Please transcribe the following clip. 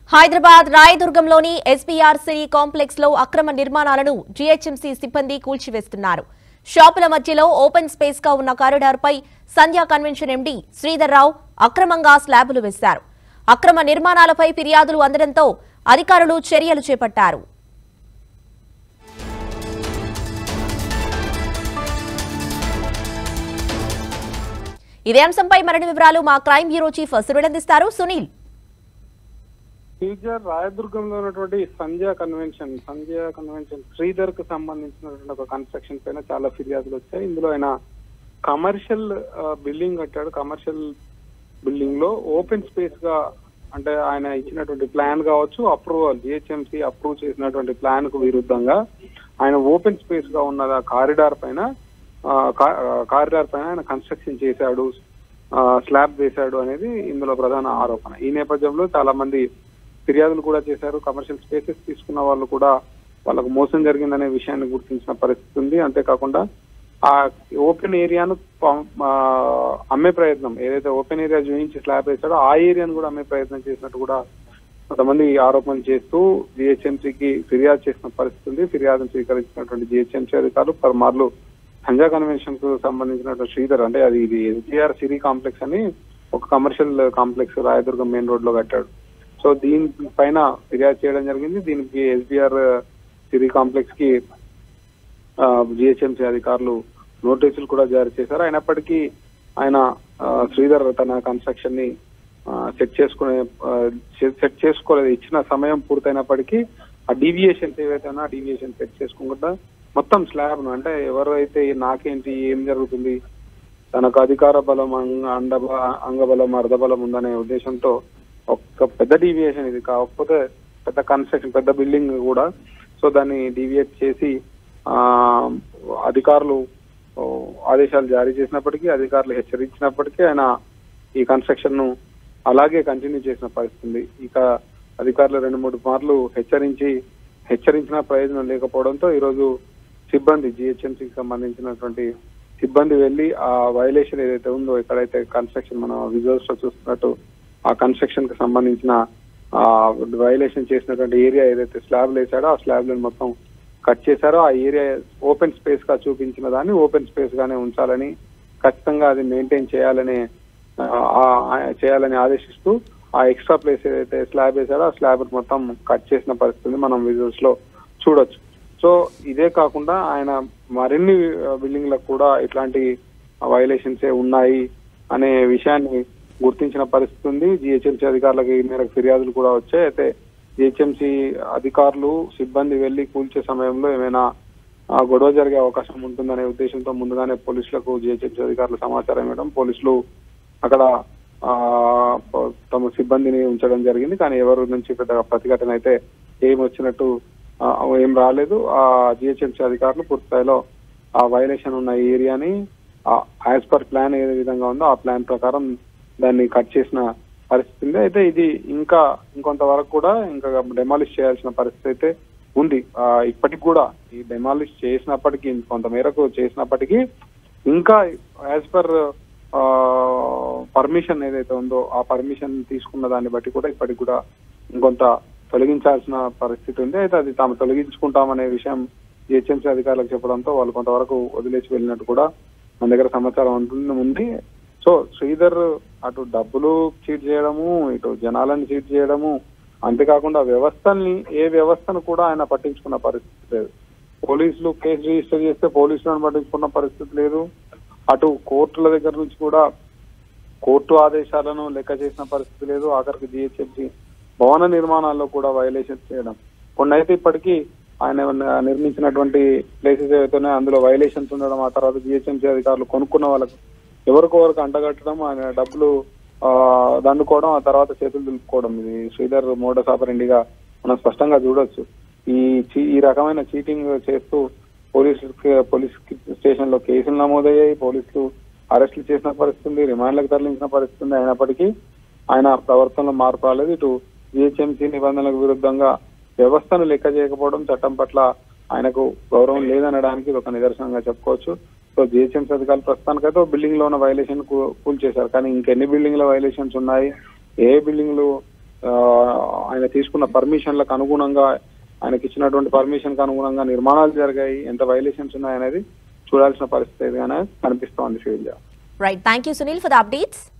హైదరాబాద్ రాయదుర్గంలోని SBR Siri complex లో అక్రమ నిర్మాణాలను జీహెచ్ఎంసీ సిబ్బంది కూల్చివేస్తున్నారు షాపుల మధ్యలో ఓపెన్ స్పేస్ గా ఉన్న కారిడార్ పై సంధ్యా కన్వెన్షన్ ఎండీ శ్రీధర్ రావు అక్రమంగా స్లాబులు వేశారు అక్రమ నిర్మాణాలపై ఫిర్యాదులు అందడంతో అధికారులు చర్యలు చేపట్టారు ఇదే అంశంపై మరిన్ని వివరాలు మా క్రైమ్ బ్యూరో చీఫ్ సునీల్ అందిస్తారు సునీల్ ఫ్యూచర్ రాయదుర్గంలో ఉన్నటువంటి సంధ్య కన్వెన్షన్ సంధ్య కన్వెన్షన్ శ్రీధర్ కు సంబంధించినటువంటి ఒక కన్స్ట్రక్షన్ పైన చాలా ఫిర్యాదులు వచ్చాయి ఇందులో ఆయన కమర్షియల్ బిల్డింగ్ కట్టాడు కమర్షియల్ బిల్డింగ్ లో ఓపెన్ స్పేస్ గా అంటే ఆయన ఇచ్చినటువంటి ప్లాన్ కావచ్చు అప్రూవల్ జిహెచ్ఎంసీ అప్రూవ్ చేసినటువంటి ప్లాన్ కు విరుద్ధంగా ఆయన ఓపెన్ స్పేస్ గా ఉన్న కారిడార్ పైన కారిడార్ పైన ఆయన కన్స్ట్రక్షన్ చేశాడు స్లాబ్ వేశాడు అనేది ఇందులో ప్రధాన ఆరోపణ ఈ నేపథ్యంలో చాలా మంది ఫిర్యాదులు కూడా చేశారు కమర్షియల్ స్పేసెస్ తీసుకున్న వాళ్ళు కూడా వాళ్ళకు మోసం జరిగిందనే విషయాన్ని గుర్తించిన పరిస్థితి ఉంది అంతేకాకుండా ఆ ఓపెన్ ఏరియాను ప- ఆ, అమ్మే ప్రయత్నం ఏదైతే ఓపెన్ ఏరియా చూపించి స్లాబ్ వేశాడో ఆ ఏరియాను కూడా అమ్మే ప్రయత్నం చేసినట్టు కూడా కొంతమంది ఆరోపణలు చేస్తూ జిహెచ్ఎంసీకి ఫిర్యాదు చేసిన పరిస్థితి ఉంది ఫిర్యాదును స్వీకరించినటువంటి జిహెచ్ఎంసీ అధికారులు పలుమార్లు సంజా కన్వెన్షన్ కు సంబంధించినటువంటి శ్రీధర్ అంటే అది ఇది ఎన్టీఆర్ సిరీ కాంప్లెక్స్ అని ఒక commercial complex Rayadurgam main road లో కట్టాడు సో దీని పైన ఫిర్యాదు చేయడం జరిగింది దీనికి ఎస్బీఆర్ సిరీ కాంప్లెక్స్ కి జిహెచ్ఎంసీ అధికారులు నోటీసులు కూడా జారీ చేశారు అయినప్పటికీ ఆయన ఆ, శ్రీధర్ తన కన్స్ట్రక్షన్ ని సెట్ చేసుకునే సెట్ చేసుకోలేదు ఇచ్చిన సమయం పూర్తయినప్పటికీ ఆ డీవియేషన్స్ ఏవైతే ఉన్నా డీవియేషన్ సెట్ చేసుకోకుండా మొత్తం స్లాబ్ ను అంటే ఎవరైతే నాకేంటి ఏం జరుగుతుంది తనకు అధికార బలం అంగ అండ అంగబలం అర్ధబలం ఉందనే ఉద్దేశంతో ఒక పెద్ద డీవియేషన్ ఇది కాకపోతే పెద్ద కన్స్ట్రక్షన్ పెద్ద బిల్డింగ్ కూడా సో దాన్ని డీవియేట్ చేసి ఆ అధికారులు ఓ, ఆదేశాలు జారీ చేసినప్పటికీ అధికారులు హెచ్చరించినప్పటికీ ఆయన ఈ కన్స్ట్రక్షన్ ను అలాగే కంటిన్యూ చేసిన పరిస్థితి ఉంది ఇక అధికారులు రెండు మూడు మార్లు హెచ్చరించి హెచ్చరించిన ప్రయోజనం లేకపోవడంతో ఈరోజు సిబ్బంది జిహెచ్ఎంసీకి సంబంధించినటువంటి సిబ్బంది వెళ్లి ఆ వైలేషన్ ఏదైతే ఉందో ఎక్కడైతే కన్స్ట్రక్షన్ మనం విజువల్స్ లో చూస్తున్నట్టు ఆ కన్స్ట్రక్షన్ కి సంబంధించిన ఆ వైలేషన్ చేసినటువంటి ఏరియా ఏదైతే స్లాబ్ వేసాడో ఆ స్లాబ్ లను మొత్తం కట్ చేశారో ఆ ఏరియా ఓపెన్ స్పేస్ గా చూపించిన దాన్ని ఓపెన్ స్పేస్ గానే ఉంచాలని ఖచ్చితంగా అది మెయింటైన్ చేయాలని ఆ, ఆ, చేయాలని ఆదేశిస్తూ ఆ ఎక్స్ట్రా ప్లేస్ ఏదైతే స్లాబ్ వేసాడో ఆ స్లాబ్ మొత్తం కట్ చేసిన పరిస్థితి మనం విజువల్స్ లో చూడొచ్చు సో ఇదే కాకుండా ఆయన మరిన్ని బిల్డింగ్లకు కూడా ఇట్లాంటి వైలేషన్స్ ఉన్నాయి అనే విషయాన్ని గుర్తించిన పరిస్థితి ఉంది జిహెచ్ఎంసీ అధికారులకు ఈ మేరకు ఫిర్యాదులు కూడా వచ్చాయి అయితే జిహెచ్ఎంసీ అధికారులు సిబ్బంది వెళ్లి కూల్చే సమయంలో ఏమైనా ఆ, గొడవ జరిగే అవకాశం ఉంటుందనే ఉద్దేశంతో ముందుగానే పోలీసులకు జిహెచ్ఎంసీ అధికారులు సమాచారం ఇవ్వడం పోలీసులు అక్కడ ఆ ప- తమ సిబ్బందిని ఉంచడం జరిగింది కానీ ఎవరి నుంచి పెద్ద ప్రతిఘటన అయితే ఏం వచ్చినట్టు ఆ, ఏం రాలేదు ఆ జిహెచ్ఎంసీ అధికారులు పూర్తి స్థాయిలో ఆ వైలేషన్ ఉన్న ఏరియాని యాజ్ పర్ ప్లాన్ ఏ విధంగా ఉందో ఆ ప్లాన్ ప్రకారం దాన్ని కట్ చేసిన పరిస్థితి ఉంది అయితే ఇది ఇంకా ఇంకొంత వరకు కూడా ఇంకా డెమాలిష్ చేయాల్సిన పరిస్థితి అయితే ఉంది ఆ, ఇప్పటికి కూడా ఈ డెమాలిష్ చేసినప్పటికీ కొంత మేరకు చేసినప్పటికీ ఇంకా యాజ్ పర్ పర్మిషన్ ఏదైతే ఉందో ఆ పర్మిషన్ తీసుకున్న దాన్ని బట్టి కూడా ఇప్పటికి కూడా ఇంకొంత తొలగించాల్సిన పరిస్థితి ఉంది అయితే అది తాము తొలగించుకుంటామనే విషయం జిహెచ్ఎంసీ అధికారులకు చెప్పడంతో వాళ్ళు కొంతవరకు వదిలేసి వెళ్ళినట్టు కూడా మన దగ్గర సమాచారం ఉంటుంది ఉంది సో శ్రీధర్ అటు డబ్బులు చీట్ చేయడము ఇటు జనాలను చీట్ చేయడము అంతేకాకుండా వ్యవస్థల్ని ఏ వ్యవస్థను కూడా ఆయన పట్టించుకున్న పరిస్థితి లేదు పోలీసులు కేసు రిజిస్టర్ చేస్తే పోలీసులను పట్టించుకున్న పరిస్థితి లేదు అటు కోర్టుల దగ్గర నుంచి కూడా కోర్టు ఆదేశాలను లెక్క చేసిన పరిస్థితి లేదు ఆఖరికి జిహెచ్ఎంసీ భవన నిర్మాణాల్లో కూడా వైలేషన్స్ చేయడం కొన్ని అయితే ఇప్పటికీ ఆయన నిర్మించినటువంటి ప్లేసెస్ ఏవైతే ఉన్నాయో అందులో వైలేషన్స్ ఉండడం ఆ తర్వాత జిహెచ్ఎంసీ అధికారులు కొనుక్కున్న వాళ్ళకు ఎవరికొవరికి అంటగట్టడం ఆయన డబ్బులు ఆ, దండుకోవడం ఆ తర్వాత చేతులు దులుపుకోవడం ఇది శ్రీధర్ మోడస్ ఆపరెండిగా మనం స్పష్టంగా చూడొచ్చు ఈ చీ- ఈ రకమైన చీటింగ్ చేస్తూ పోలీసు పోలీస్ స్టేషన్ లో కేసులు నమోదయ్యాయి పోలీసులు అరెస్టులు చేసిన పరిస్థితి ఉంది రిమాండ్లకు తరలించిన పరిస్థితి ఉంది అయినప్పటికీ ఆయన ప్రవర్తనలో మార్పు రాలేదు ఇటు జిహెచ్ఎంసీ నిబంధనలకు విరుద్ధంగా వ్యవస్థను లెక్క చేయకపోవడం చట్టం పట్ల ఆయనకు గౌరవం లేదనడానికి ఇది ఒక నిదర్శనంగా చెప్పుకోవచ్చు సో జిహెచ్ఎంసీ అధికారులు ప్రస్తుతానికైతే ఒక బిల్డింగ్ లో ఉన్న వైలేషన్ కూల్ చేశారు కానీ ఇంకెన్ని బిల్డింగ్ లో వైలేషన్స్ ఉన్నాయి ఏ బిల్డింగ్లు ఆ, ఆయన ఆయన తీసుకున్న పర్మిషన్లకు అనుగుణంగా ఆయనకి ఇచ్చినటువంటి పర్మిషన్ కు అనుగుణంగా నిర్మాణాలు జరిగాయి ఎంత వైలేషన్స్ ఉన్నాయనేది చూడాల్సిన పరిస్థితి ఏదైనా కనిపిస్తోంది Srividya right thank you Sunil for the updates